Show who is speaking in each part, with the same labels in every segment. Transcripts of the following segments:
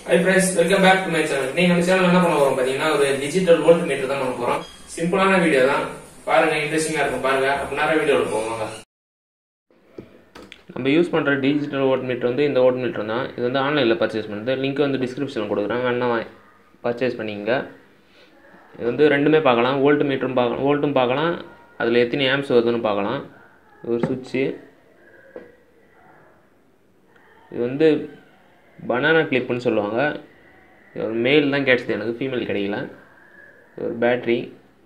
Speaker 1: high friends welcome back to my channel நீங்க நம்ம channel என்ன பண்ண போறோம் பாத்தீங்கன்னா ஒரு டிஜிட்டல் வோல்ட் மீட்டர் தான் பண்ண போறோம் சிம்பிளான வீடியோ தான் பாருங்க இன்ட்ரெஸ்டிங்கா இருக்கும் பாருங்க அப்ப நிறைய வீடியோ எடுப்போம் வாங்க நம்ம யூஸ் பண்ணுற டிஜிட்டல் வோல்ட் மீட்டர் வந்து இந்த வோல்ட் மீட்டர் தான் இது வந்து ஆன்லைனில் பர்ச்சேஸ் பண்ணுறது லிங்க் வந்து டிஸ்கிரிப்ஷனில் கொடுக்குறேன் வேணா பர்ச்சேஸ் பண்ணிக்கங்க இது வந்து ரெண்டுமே பார்க்கலாம் வோல்ட் மீட்டரும் பார்க்கலாம் வோல்ட்டும் பார்க்கலாம் அதில் எத்தனை ஆம்ஸ் வருதுன்னு பார்க்கலாம் இது ஒரு சுவிட்சு இது வந்து பனானா கிளிப்புன்னு சொல்லுவாங்க இது ஒரு மேல் தான் கிடச்சிது எனக்கு ஃபீமேல் கிடைக்கல இது ஒரு பேட்ரி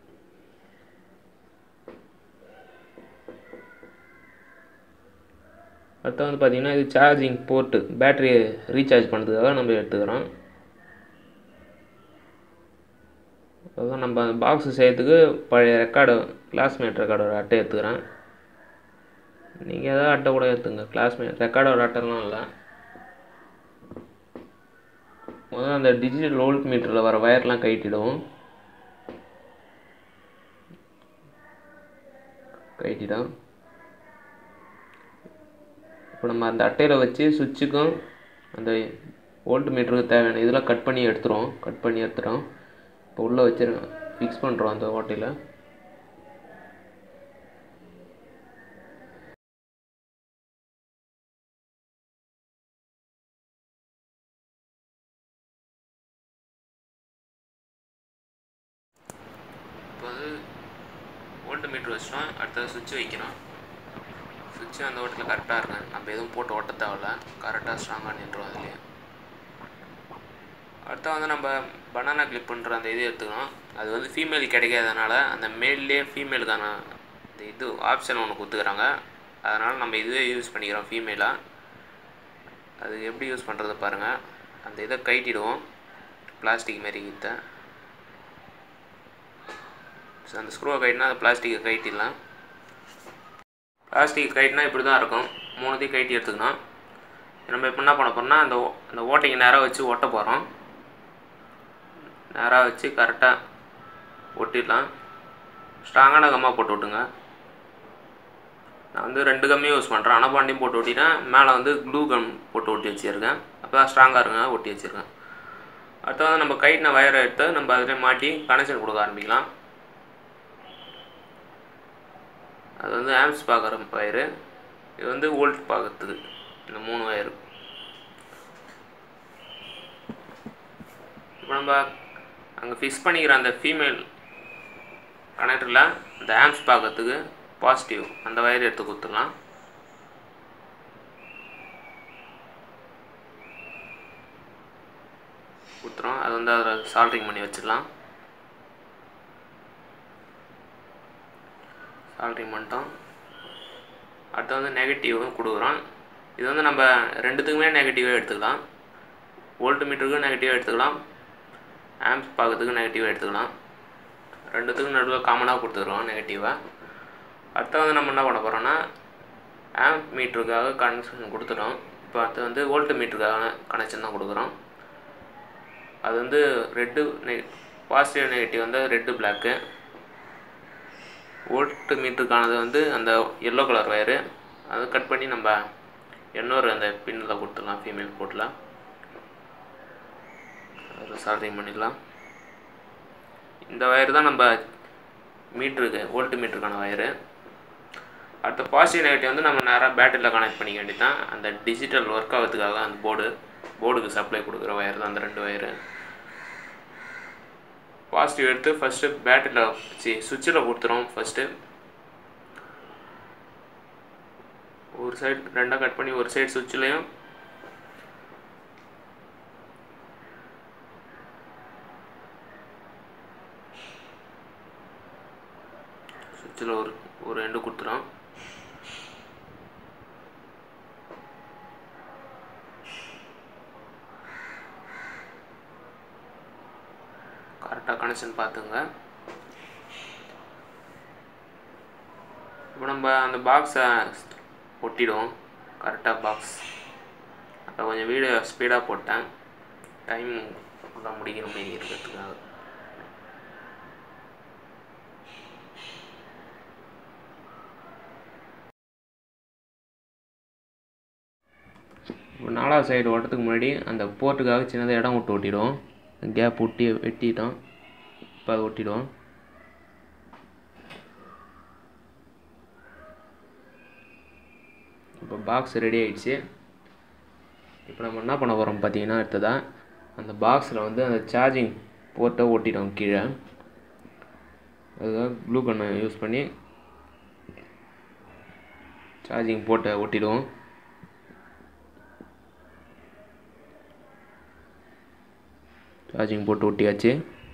Speaker 1: அடுத்து வந்து பார்த்திங்கன்னா இது சார்ஜிங் போர்ட்டு பேட்ரி ரீசார்ஜ் பண்ணுறதுக்காக நம்ம எடுத்துக்கிறோம் அதுதான் நம்ம அந்த பாக்ஸு செய்யறதுக்கு பழைய ரெக்கார்டு கிளாஸ்மேட் ரெக்கார்டோட அட்டை எடுத்துக்கிறேன் நீங்கள் ஏதாவது அட்டை கூட எடுத்துங்க கிளாஸ்மேட் ரெக்கார்டோட அட்டைலாம் இல்லை முதல்ல அந்த டிஜிட்டல் வோல்ட் மீட்டரில் வர வயர்லாம் கழட்டிடுவோம் கழட்டிடும் இப்போ நம்ம அந்த அட்டையில் வச்சு சுவிட்சுக்கும் அந்த வோல்ட் மீட்டருக்கு தேவையான இதெல்லாம் கட் பண்ணி எடுத்துருவோம் கட் பண்ணி எடுத்துகிறோம் இப்போ உள்ளே வச்சு ஃபிக்ஸ் பண்ணுறோம் அந்த ஓட்டையில் இப்போ வந்து வோல்ட் மீட்ரு வச்சிட்டோம் அடுத்தது சுவிட்ச் வைக்கிறோம் சுவிட்சு அந்த ஓட்டத்தில் கரெக்டாக இருக்கும் நம்ம எதுவும் போட்டு ஓட்ட தேவையில்ல கரெக்டாக ஸ்ட்ராங்காக நின்றோம் அதுலேயே அடுத்து வந்து நம்ம பனானா கிளிப் பண்ணுற அந்த இது எடுத்துக்கணும் அது வந்து ஃபீமேல் கிடைக்காதனால அந்த மேல்லே ஃபீமேலுக்கான இந்த இது ஆப்ஷன் ஒன்று கொடுத்துக்கிறாங்க அதனால் நம்ம இதுவே யூஸ் பண்ணிக்கிறோம் ஃபீமேலாக அது எப்படி யூஸ் பண்ணுறது பாருங்கள் அந்த இதை கைட்டிடுவோம் பிளாஸ்டிக் மாரி கிட்ட ஸோ அந்த ஸ்க்ரூவை கைட்டினா அந்த பிளாஸ்டிக்கை கைட்டிடலாம் பிளாஸ்டிக் கைட்னா இப்படி தான் இருக்கும் மூணுத்தையும் கைட்டி எடுத்துக்கணும் நம்ம இப்போ என்ன பண்ண போகிறோம்னா அந்த ஓ- அந்த ஓட்டைக்கு நேராக வச்சு ஒட்ட போகிறோம் நேராக வச்சு கரெக்டாக ஒட்டிடலாம் ஸ்ட்ராங்கான கம்மாக போட்டு விட்டுங்க நான் வந்து ரெண்டு கம்மியும் யூஸ் பண்ணுறேன் அனபாண்டியும் போட்டு ஒட்டிட்டேன் மேலே வந்து க்ளூ கம் போட்டு ஒட்டி வச்சுருக்கேன் அப்போ தான் ஸ்ட்ராங்காக இருங்க ஒட்டி வச்சுருக்கேன் அடுத்து வந்து நம்ம கைட்டின வயரை எடுத்து நம்ம அதில் மாட்டி கனெக்ஷன் கொடுக்க ஆரம்பிக்கலாம் அது வந்து ஆம்ஸ் பார்க்குற வயரு இது வந்து வோல்ட் பார்க்கறதுக்கு இந்த மூணு வயரு இப்போ நம்ம அங்கே ஃபிக்ஸ் பண்ணிக்கிற அந்த ஃபீமேல் கனெக்டரில் இந்த ஆம்ஸ் பார்க்கறதுக்கு பாசிட்டிவ் அந்த வயர் எடுத்து கொடுத்துடலாம் கொடுத்துறோம் அது வந்து அதில் சால்ட்ரிங் பண்ணி வச்சிடலாம் சால்ட்ரிங் பண்ணிட்டோம் அடுத்து வந்து நெகட்டிவும் கொடுக்குறோம் இது வந்து நம்ம ரெண்டுத்துக்குமே நெகட்டிவாக எடுத்துக்கலாம் வோல்ட் மீட்டருக்கும் நெகட்டிவாக எடுத்துக்கலாம் ஆம்ஸ் பார்க்கறதுக்கு நெகட்டிவாக எடுத்துக்கலாம் ரெண்டுத்துக்கும் நடுவில் காமனாக கொடுத்துக்குறோம் நெகட்டிவாக அடுத்து வந்து நம்ம என்ன பண்ண போகிறோம்னா ஆம்ப் மீட்டருக்காக கனெக்ஷன் கொடுத்துட்டோம் இப்போ அடுத்து வந்து வோல்ட் மீட்டருக்காக கனெக்ஷன் தான் கொடுக்குறோம் அது வந்து ரெட்டு நெ பாசிட்டிவ் நெகட்டிவ் வந்து ரெட்டு பிளாக்கு வோல்ட் மீட்டருக்கானது வந்து அந்த எல்லோ கலர் வயரு அதை கட் பண்ணி நம்ம இன்னொரு அந்த பின்னில் கொடுத்துடலாம் ஃபீமேல் போட்டில் அதில் சால்ரிங் பண்ணிடலாம் இந்த வயர் தான் நம்ம மீட்டருக்கு வோல்ட் மீட்டருக்கான வயரு அடுத்த பாசிட்டிவ் நெகட்டிவ் வந்து நம்ம நேராக பேட்டரியில் கனெக்ட் பண்ணிக்க வேண்டியது தான் அந்த டிஜிட்டல் ஒர்க் ஆகிறதுக்காக அந்த போர்டு போர்டுக்கு சப்ளை கொடுக்குற வயர் தான் அந்த ரெண்டு வயரு பாசிட்டிவ் எடுத்து ஃபஸ்ட்டு பேட்டரியில் வச்சு சுவிட்சில் கொடுத்துரும் ஃபஸ்ட்டு ஒரு சைடு ரெண்டாக கட் பண்ணி ஒரு சைடு சுவிட்ச்லேயும் சுவிட்சில் ஒரு ஒரு ரெண்டு கொடுத்துரும் கரெக்டாக கனெக்ஷன் பார்த்துங்க இப்போ நம்ம அந்த பாக்ஸை ஒட்டிடுவோம் கரெக்டாக பாக்ஸ் அப்போ கொஞ்சம் வீடியோ ஸ்பீடாக போட்டேன் டைம் ஃபுல்லாக முடிக்கிற மாதிரி இருக்கிறதுக்காக இப்போ நாலாவது சைடு ஓட்டுறதுக்கு முன்னாடி அந்த போர்ட்டுக்காக சின்னதாக இடம் விட்டு ஒட்டிடும் கேப் ஒட்டி வெட்டிட்டோம் இப்போ அதை ஒட்டிடுவோம் இப்போ பாக்ஸ் ரெடி ஆயிடுச்சு இப்போ நம்ம என்ன பண்ண போகிறோம் பார்த்தீங்கன்னா அடுத்ததான் அந்த பாக்ஸில் வந்து அந்த சார்ஜிங் போர்ட்டை ஒட்டிட்டோம் கீழே அதுக்காக க்ளூ கண்ணை யூஸ் பண்ணி சார்ஜிங் போர்ட்டை ஒட்டிடுவோம் சார்ஜிங் போட்டு ஒட்டியாச்சு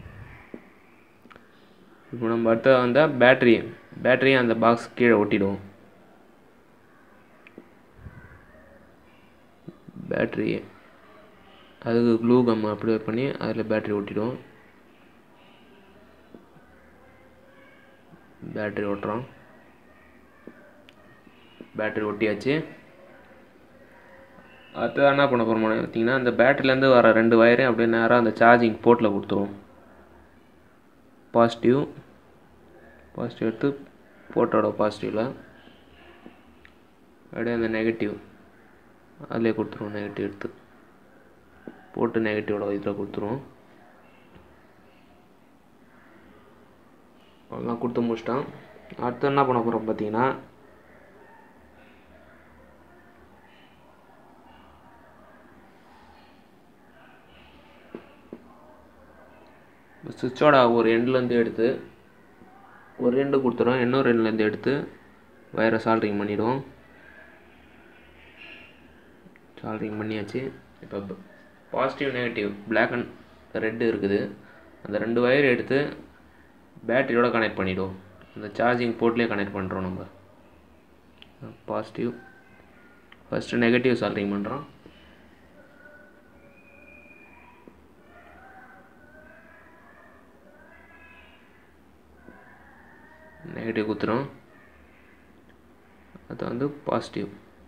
Speaker 1: இப்போ நம்ம அடுத்த வந்தால் பேட்ரி பேட்டரியும் அந்த பாக்ஸ் கீழே ஒட்டிடுவோம் பேட்ரி அதுக்கு க்ளூ கம் அப்ளை பண்ணி அதில் பேட்ரி ஒட்டிடுவோம் பேட்ரி ஒட்டுறோம் பேட்ரி ஒட்டியாச்சு அடுத்தது என்ன பண்ண போகிறோம் பார்த்தீங்கன்னா அந்த பேட்டரிலேருந்து வர ரெண்டு வயரையும் அப்படியே நேராக அந்த சார்ஜிங் போர்ட்டில் கொடுத்துருவோம் பாசிட்டிவ் பாசிட்டிவ் எடுத்து போர்ட்டோட பாசிட்டிவில் அப்படியே அந்த நெகட்டிவ் அதிலே கொடுத்துருவோம் நெகட்டிவ் எடுத்து போட்டு நெகட்டிவோட இதில் கொடுத்துருவோம் அவ்வளோதான் கொடுத்து முடிச்சிட்டோம் அடுத்து என்ன பண்ண போகிறோம் பார்த்தீங்கன்னா சுவிட்சோட ஒரு எண்ட்லேருந்து எடுத்து ஒரு எண்டு கொடுத்துருவோம் இன்னொரு எண்ட்லேருந்து எடுத்து வயரை சால்ட்ரிங் பண்ணிவிடுவோம் சால்ட்ரிங் பண்ணியாச்சு இப்போ positive negative black and red இருக்குது அந்த ரெண்டு வயர் எடுத்து பேட்டரியோட கனெக்ட் பண்ணிவிடுவோம் அந்த சார்ஜிங் போர்ட்லேயே கனெக்ட் பண்ணுறோம் நம்ம பாசிட்டிவ் ஃபஸ்ட்டு நெகட்டிவ் சால்ட்ரிங் பண்ணுறோம் நெகட்டிவ் குத்துறோம் அது வந்து பாசிட்டிவ்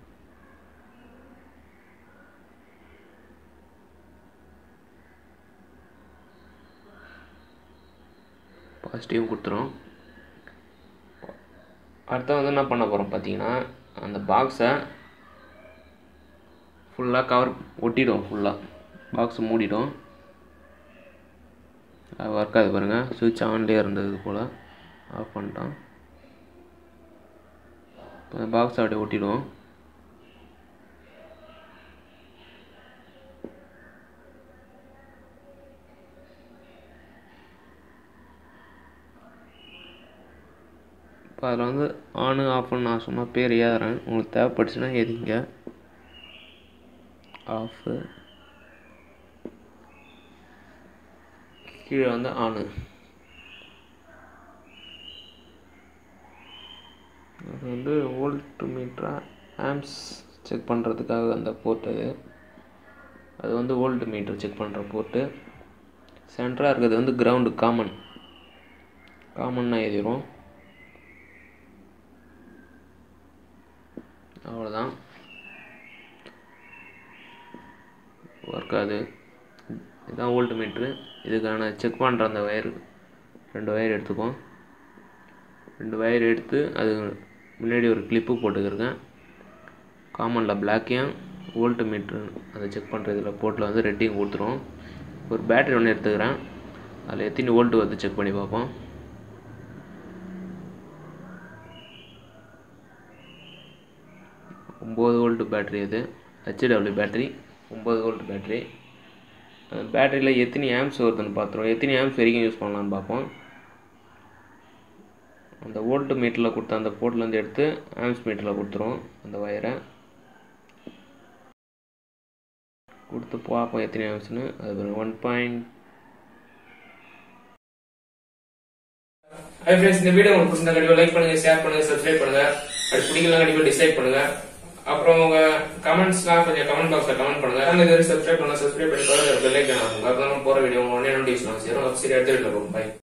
Speaker 1: பாசிட்டிவ் கொடுத்துரும் அடுத்து வந்து என்ன பண்ண போகிறோம் பார்த்தீங்கன்னா அந்த பாக்ஸை ஃபுல்லாக கவர் ஒட்டிடும் ஃபுல்லாக பாக்ஸ் மூடிடும் அது ஒர்க் ஆகுது பாருங்கள் சுவிட்ச் ஆன்லேயே இருந்தது போல் ஆஃப் பண்ணிட்டோம் இப்போ அந்த பாக்ஸ் அப்படியே ஒட்டிடுவோம் இப்போ அதில் வந்து ஆனு ஆஃப்னு நான் சும்மா பேர் ஏறுறேன் உங்களுக்கு தேவைப்பட்டுச்சுன்னா எதிங்க ஆஃபு கீழே வந்து ஆனு அது வந்து வோல்ட் மீட்டரா ஆம்ஸ் செக் பண்ணுறதுக்காக அந்த போர்ட் அது அது வந்து வோல்ட் மீட்டர் செக் பண்ணுற போர்ட்டு சென்டராக இருக்கிறது வந்து கிரவுண்டு காமன் காமன்னா எழுதிடும் அவ்வளோதான் ஒர்க் ஆகுது இதுதான் வோல்ட் மீட்ரு இதுக்கான செக் பண்ணுற அந்த ஒயர் ரெண்டு ஒயர் எடுத்துப்போம் ரெண்டு ஒயர் எடுத்து அது முன்னாடி ஒரு கிளிப்பு போட்டுக்கிறேன் காமனில் பிளாக்கையும் வோல்ட் மீட்ரு அதை செக் பண்ணுற இதில் போர்ட்டில் வந்து ரெட்டையும் கொடுத்துருவோம் ஒரு பேட்ரி ஒன்று எடுத்துக்கிறேன் அதில் எத்தனை வோல்ட்டு வந்து செக் பண்ணி பார்ப்போம் ஒம்பது வோல்ட் பேட்ரி அது ஹெச்டபிள்யூ பேட்ரி ஒம்பது வோல்ட் பேட்ரி அந்த பேட்டரியில் எத்தனை ஆம்ஸ் வருதுன்னு பார்த்துருவோம் எத்தனை ஆம்ஸ் வரைக்கும் யூஸ் பண்ணலான்னு பார்ப்போம் அந்த வோல்ட் மீட்டரில் கொடுத்த அந்த போர்ட்லேருந்து எடுத்து ஆம்ஸ் மீட்டரில் கொடுத்துருவோம் அந்த ஒயரை கொடுத்து பார்ப்போம் எத்தனை ஆம்ஸ்னு அது ஒன் பாயிண்ட்
Speaker 2: ஹாய் ஃப்ரெண்ட்ஸ் இந்த வீடியோ உங்களுக்கு பிடிச்சிருந்தா கண்டிப்பா லைக் பண்ணுங்க ஷேர் பண்ணுங்க சப்ஸ்கிரைப் பண்ணுங்க அது பிடிக்கலாம் கண்டிப்பா டிஸ்லைக் பண்ணுங்க அப்புறம் உங்க கமெண்ட்ஸ்லாம் கொஞ்சம் கமெண்ட் பாக்ஸ்ல கமெண்ட் பண்ணுங்க அந்த இது சப்ஸ்கிரைப் பண்ணுங்க சப்ஸ்கிரைப் பண்ணி பெல் ஐக்கான் ஆகுங்க அப்பதான் போற வீடியோ உடனே நோட்டிஃபிகேஷன் சேரும் சரி அடுத்த வீடியோல போகும் பை